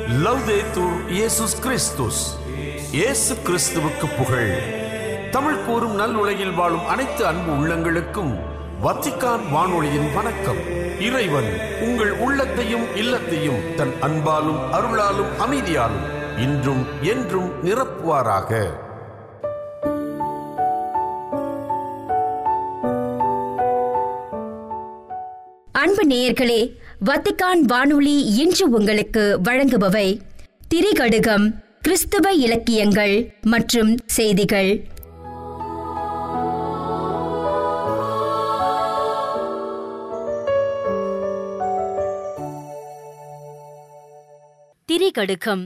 லவ்தேத்தூர் இயேசுஸ் கிறிஸ்துஸ் இயேசு கிறிஸ்துவுக்கு புகழ் தமிழ் கூறும் நல் உலகில் வாழும் அனைத்து அன்பு உள்ளங்களுக்கும் வத்திக்கான் வானொலியின் வணக்கம் இறைவன் உங்கள் உள்ளத்தையும் இல்லத்தையும் தன் அன்பாலும் அருளாலும் அமைதியாலும் இன்றும் என்றும் நிரப்புவாராக அன்பு நேயர்களே வத்திக்கான் வானொலி இன்று உங்களுக்கு வழங்குபவை திரிகடுகம் கிறிஸ்தவ இலக்கியங்கள் மற்றும் செய்திகள் திரிகடுகம்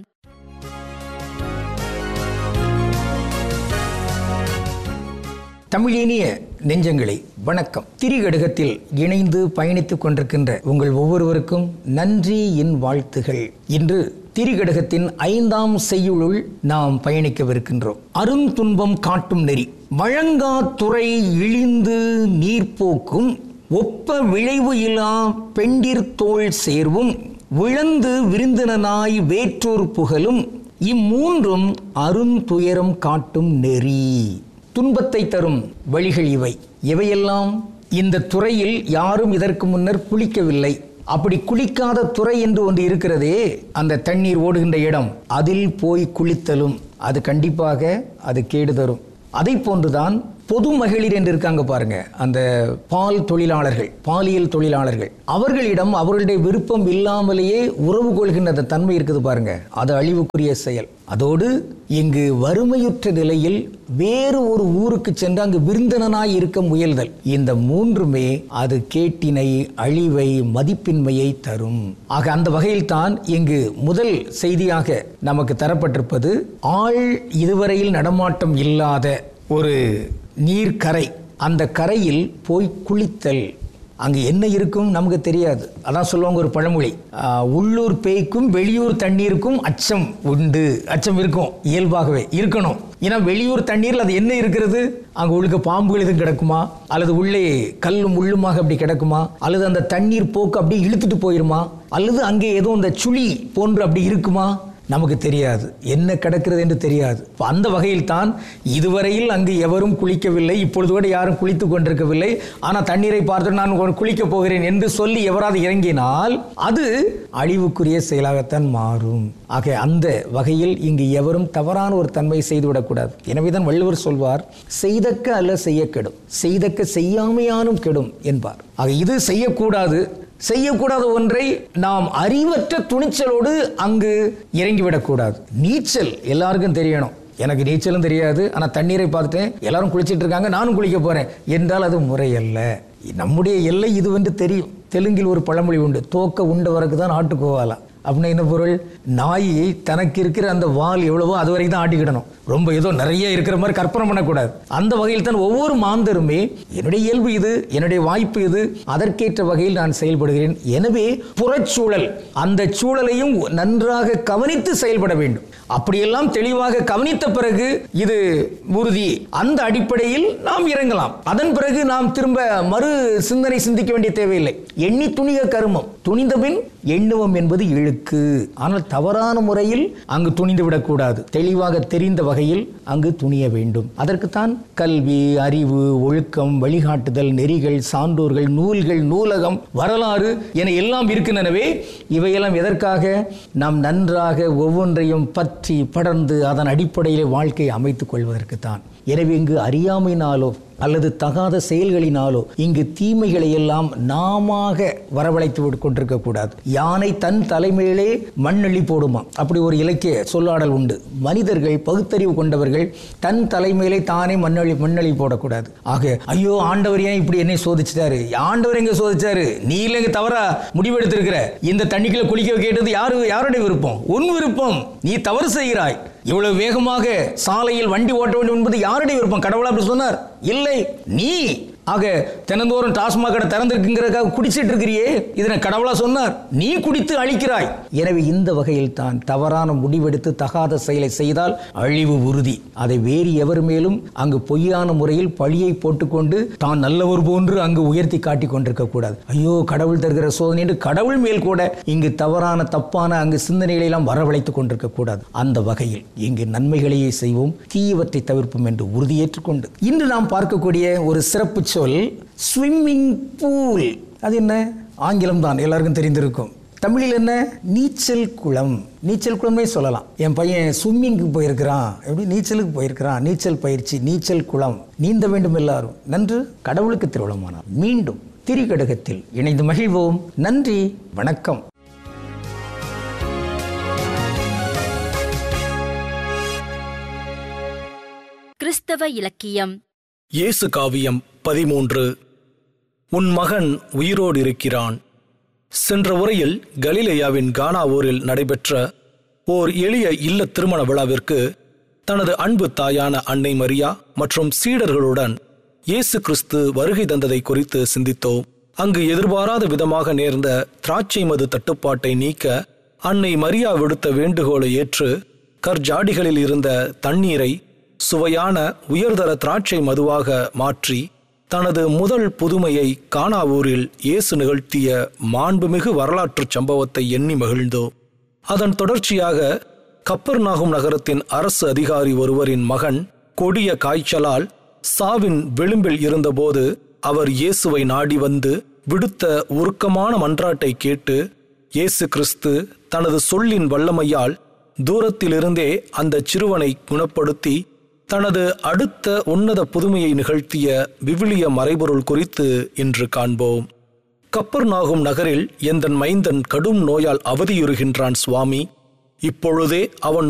தமிழினிய நெஞ்சங்களே வணக்கம் திரிகடுகத்தில் இணைந்து பயணித்துக் கொண்டிருக்கின்ற உங்கள் ஒவ்வொருவருக்கும் நன்றி என் வாழ்த்துகள் இன்று திரிகடுகத்தின் ஐந்தாம் செய்யுளுள் நாம் பயணிக்கவிருக்கின்றோம் அருந்துன்பம் காட்டும் நெறி வழங்காத்துறை இழிந்து நீர்ப்போக்கும் ஒப்ப விளைவு இல்லா பெண்டிர் தோள் சேர்வும் விழந்து விருந்தினனாய் வேற்றோர் புகழும் இம்மூன்றும் அருந்துயரம் காட்டும் நெறி துன்பத்தை தரும் வழிகள் இவை எவையெல்லாம் இந்த துறையில் யாரும் இதற்கு முன்னர் குளிக்கவில்லை அப்படி குளிக்காத துறை என்று ஒன்று இருக்கிறதே அந்த தண்ணீர் ஓடுகின்ற இடம் அதில் போய் குளித்தலும் அது கண்டிப்பாக அது கேடு தரும் அதை போன்றுதான் பொது மகளிர் என்று இருக்காங்க பாருங்க அந்த பால் தொழிலாளர்கள் பாலியல் தொழிலாளர்கள் அவர்களிடம் அவர்களுடைய விருப்பம் இல்லாமலேயே உறவு கொள்கின்ற அந்த தன்மை இருக்குது பாருங்க அது அழிவுக்குரிய செயல் அதோடு இங்கு வறுமையுற்ற நிலையில் வேறு ஒரு ஊருக்கு சென்று அங்கு விருந்தினனாய் இருக்க முயல்தல் இந்த மூன்றுமே அது கேட்டினை அழிவை மதிப்பின்மையை தரும் ஆக அந்த வகையில் தான் இங்கு முதல் செய்தியாக நமக்கு தரப்பட்டிருப்பது ஆள் இதுவரையில் நடமாட்டம் இல்லாத ஒரு நீர்க்கரை அந்த கரையில் போய் குளித்தல் அங்கே என்ன இருக்கும் நமக்கு தெரியாது அதான் சொல்லுவாங்க ஒரு பழமொழி ஆஹ், உள்ளூர் பேய்க்கும் வெளியூர் தண்ணீருக்கும் அச்சம் உண்டு அச்சம் இருக்கும் இயல்பாகவே இருக்கணும் ஏன்னா வெளியூர் தண்ணீரில் அது என்ன இருக்கிறது அங்கே உள்ள பாம்புகள் எதுவும் கிடக்குமா அல்லது உள்ளே கல்லும் முள்ளுமாக அப்படி கிடக்குமா அல்லது அந்த தண்ணீர் போக்கு அப்படியே இழுத்துட்டு போயிருமா அல்லது அங்கே ஏதோ அந்த சுழி போன்று அப்படி இருக்குமா நமக்கு தெரியாது என்ன கிடக்கிறது என்று தெரியாது அப்ப அந்த வகையில் தான் இதுவரையில் அங்கு எவரும் குளிக்கவில்லை இப்பொழுது கூட யாரும் குளித்து கொண்டிருக்கவில்லை ஆனால் தண்ணீரை பார்த்து நான் ஒரு குளிக்கப் போகிறேன் என்று சொல்லி எவராது இறங்கினால் அது அழிவுக்குரிய செயலாகத்தான் மாறும் ஆக அந்த வகையில் இங்கு எவரும் தவறான ஒரு தன்மை செய்துவிடக்கூடாது எனவேதான் வள்ளுவர் சொல்வார் செய்தக்க அல்ல செய்ய கெடும் செய்தக்க செய்யாமையானும் கெடும் என்பார் ஆக இது செய்யக்கூடாது செய்யக்கூடாத ஒன்றை நாம் அறிவற்ற துணிச்சலோடு அங்கு இறங்கிவிடக்கூடாது நீச்சல் எல்லாருக்கும் தெரியணும் எனக்கு நீச்சலும் தெரியாது ஆனால் தண்ணீரை பார்த்துட்டேன் எல்லாரும் குளிச்சிட்டு இருக்காங்க நானும் குளிக்க போறேன் என்றால் அது முறையல்ல நம்முடைய எல்லை இதுவென்று தெரியும் தெலுங்கில் ஒரு பழமொழி உண்டு தோக்க உண்டவருக்கு தான் ஆட்டுக்கோவாலாம் அப்படின்னா என்ன பொருள் நாய் தனக்கு இருக்கிற அந்த வால் எவ்வளவோ அது வரைக்கும் தான் ஆட்டிக்கிடணும் ரொம்ப ஏதோ நிறைய இருக்கிற மாதிரி கற்பனை பண்ணக்கூடாது அந்த வகையில் தான் ஒவ்வொரு மாந்தருமே என்னுடைய இயல்பு இது என்னுடைய வாய்ப்பு இது அதற்கேற்ற வகையில் நான் செயல்படுகிறேன் எனவே புறச்சூழல் அந்த சூழலையும் நன்றாக கவனித்து செயல்பட வேண்டும் அப்படியெல்லாம் தெளிவாக கவனித்த பிறகு இது உறுதி அந்த அடிப்படையில் நாம் இறங்கலாம் அதன் பிறகு நாம் திரும்ப மறு சிந்தனை சிந்திக்க வேண்டிய தேவையில்லை எண்ணி துணிக கருமம் துணிந்த பின் எண்ணுவம் என்பது இழுக்கு ஆனால் தவறான முறையில் அங்கு துணிந்து விடக்கூடாது தெளிவாக தெரிந்த வகையில் அங்கு துணிய வேண்டும் அதற்குத்தான் கல்வி அறிவு ஒழுக்கம் வழிகாட்டுதல் நெறிகள் சான்றோர்கள் நூல்கள் நூலகம் வரலாறு என எல்லாம் இருக்கின்றனவே இவையெல்லாம் எதற்காக நாம் நன்றாக ஒவ்வொன்றையும் பற்றி படர்ந்து அதன் அடிப்படையிலே வாழ்க்கையை அமைத்துக் கொள்வதற்குத்தான் எனவே இங்கு அறியாமையினாலோ அல்லது தகாத செயல்களினாலோ இங்கு தீமைகளை எல்லாம் நாமாக வரவழைத்து விட்டு கொண்டிருக்க கூடாது யானை தன் தலைமையிலே மண்ணெளி போடுமா அப்படி ஒரு இலக்கிய சொல்லாடல் உண்டு மனிதர்கள் பகுத்தறிவு கொண்டவர்கள் தன் தலைமையிலே தானே மண்ணெளி மண்ணெளி போடக்கூடாது ஆக ஐயோ ஆண்டவர் ஏன் இப்படி என்னை சோதிச்சிட்டாரு ஆண்டவர் எங்க சோதிச்சாரு நீ இல்லைங்க தவறா முடிவெடுத்திருக்கிற இந்த தண்ணிக்குள்ள குளிக்க கேட்டது யாரு யாருடைய விருப்பம் உன் விருப்பம் நீ தவறு செய்கிறாய் இவ்வளவு வேகமாக சாலையில் வண்டி ஓட்ட வேண்டும் என்பது யாருடைய விருப்பம் கடவுளா அப்படி சொன்னார் இல்லை நீ ஆக தினந்தோறும் டாஸ்மாக் கடை திறந்திருக்குங்கிறதுக்காக குடிச்சிட்டு இருக்கிறியே இதனை கடவுளா சொன்னார் நீ குடித்து அழிக்கிறாய் எனவே இந்த வகையில் தான் தவறான முடிவெடுத்து தகாத செயலை செய்தால் அழிவு உறுதி அதை வேறு எவர் மேலும் அங்கு பொய்யான முறையில் பழியை போட்டுக்கொண்டு தான் நல்லவர் போன்று அங்கு உயர்த்தி காட்டிக் கொண்டிருக்க கூடாது ஐயோ கடவுள் தருகிற சோதனை என்று கடவுள் மேல் கூட இங்கு தவறான தப்பான அங்கு சிந்தனைகளை எல்லாம் வரவழைத்துக் கொண்டிருக்க கூடாது அந்த வகையில் இங்கு நன்மைகளையே செய்வோம் தீயவற்றை தவிர்ப்போம் என்று உறுதியேற்றுக்கொண்டு இன்று நாம் பார்க்கக்கூடிய ஒரு சிறப்பு சொல் ஸ்விம்மிங் பூல் அது என்ன ஆங்கிலம் தான் எல்லாருக்கும் தெரிந்திருக்கும் தமிழில் என்ன நீச்சல் குளம் நீச்சல் குளமே சொல்லலாம் என் பையன் ஸ்விம்மிங்க்கு போயிருக்கிறான் எப்படி நீச்சலுக்கு போயிருக்கிறான் நீச்சல் பயிற்சி நீச்சல் குளம் நீந்த வேண்டும் எல்லாரும் நன்று கடவுளுக்கு திருவிழமானார் மீண்டும் திரிகடகத்தில் இணைந்து மகிழ்வோம் நன்றி வணக்கம் கிறிஸ்தவ இலக்கியம் இயேசு காவியம் பதிமூன்று உன் மகன் உயிரோடு இருக்கிறான் சென்ற உரையில் கலிலேயாவின் கானா ஊரில் நடைபெற்ற ஓர் எளிய இல்ல திருமண விழாவிற்கு தனது அன்பு தாயான அன்னை மரியா மற்றும் சீடர்களுடன் இயேசு கிறிஸ்து வருகை தந்ததை குறித்து சிந்தித்தோம் அங்கு எதிர்பாராத விதமாக நேர்ந்த திராட்சை மது தட்டுப்பாட்டை நீக்க அன்னை மரியா விடுத்த வேண்டுகோளை ஏற்று கற்ஜாடிகளில் இருந்த தண்ணீரை சுவையான உயர்தர திராட்சை மதுவாக மாற்றி தனது முதல் புதுமையை கானாவூரில் இயேசு நிகழ்த்திய மாண்புமிகு வரலாற்றுச் சம்பவத்தை எண்ணி மகிழ்ந்தோம் அதன் தொடர்ச்சியாக கப்பர்நாகும் நகரத்தின் அரசு அதிகாரி ஒருவரின் மகன் கொடிய காய்ச்சலால் சாவின் விளிம்பில் இருந்தபோது அவர் இயேசுவை நாடி வந்து விடுத்த உருக்கமான மன்றாட்டை கேட்டு இயேசு கிறிஸ்து தனது சொல்லின் வல்லமையால் தூரத்திலிருந்தே அந்த சிறுவனை குணப்படுத்தி தனது அடுத்த உன்னத புதுமையை நிகழ்த்திய விவிலிய மறைபொருள் குறித்து இன்று காண்போம் கப்பர்நாகும் நகரில் எந்தன் மைந்தன் கடும் நோயால் அவதியுறுகின்றான் சுவாமி இப்பொழுதே அவன்